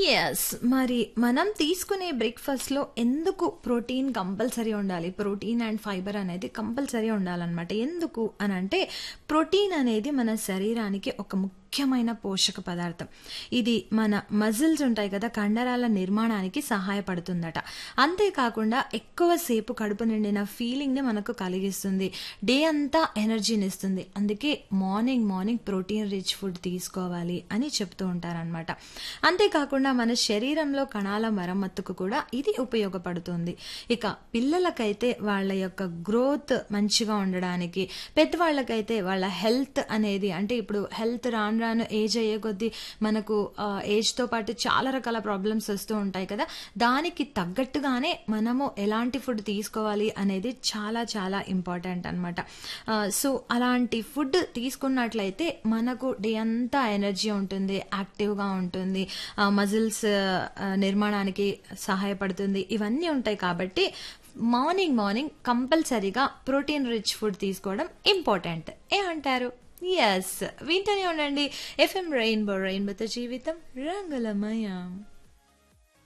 Yes. మరి మనం తీసుకునే బ్రేక్‌ఫాస్ట్‌లో ఎందుకు ప్రోటీన్ కంపల్సరీ ఉండాలి? ప్రోటీన్ అండ్ ఫైబర్ అనేది కంపల్సరీ ఉండాలనమాట. ఎందుకు అనంటే, ప్రోటీన్ అనేది మన శరీరానికి ఒక ముఖ్యమైన పోషక పదార్థం. ఇది మన మజిల్స్ ఉంటాయి కదా! కండరాల నిర్మాణానికి సహాయపడుతుందట. అంతేకాకుండా ఎక్కువ సేపు కడుపు నిండిన ఫీలింగ్‌ని మనకు కలిగిస్తుంది. డే అంతా ఎనర్జీనిస్తుంది. అందుకే morning, morning protein rich food తీసుకోవాలి అని చెప్తూ ఉంటారనమాట. అంతేకాకుండా మన శరీరంలో కణాల మరమ్మత్తుకు కూడా ఇది ఉపయోగపడుతుంది. ఇక పిల్లలకైతే వాళ్ళ యొక్క గ్రోత్ మంచిగా ఉండడానికి, పెద్దవాళ్ళకైతే వాళ్ళ హెల్త్ అనేది అంటే ఇప్పుడు హెల్త్ రాను రాను ఏజ్ అయ్యే కొద్దీ మనకు ఆహ్, ఏజ్‌తో పాటు చాలా రకాల ప్రాబ్లమ్స్ వస్తూ ఉంటాయి కదా! దానికి తగ్గట్టుగానే మనము ఎలాంటి ఫుడ్ తీసుకోవాలి అనేది చాలా చాలా ఇంపార్టెంట్ అనమాట. ఆహ్, సో, అలాంటి ఫుడ్ తీసుకున్నట్లయితే మనకు డే అంతా ఎనర్జీ ఉంటుంది. యాక్టివ్‌గా ఉంటుంది. ఆహ్, మజిల్స్ ఆహ్, నిర్మాణానికి సహాయపడుతుంది. ఇవన్నీ ఉంటాయి కాబట్టి మార్నింగ్, మార్నింగ్ కంపల్సరీగా ప్రోటీన్ రిచ్ ఫుడ్ తీసుకోవడం ఇంపార్టెంట్. ఏమంటారు? యెస్. వింటూనే ఉండండి. ఎఫ్ఎం రెయిన్బో రెయిన్బోతో జీవితం రంగులమయం.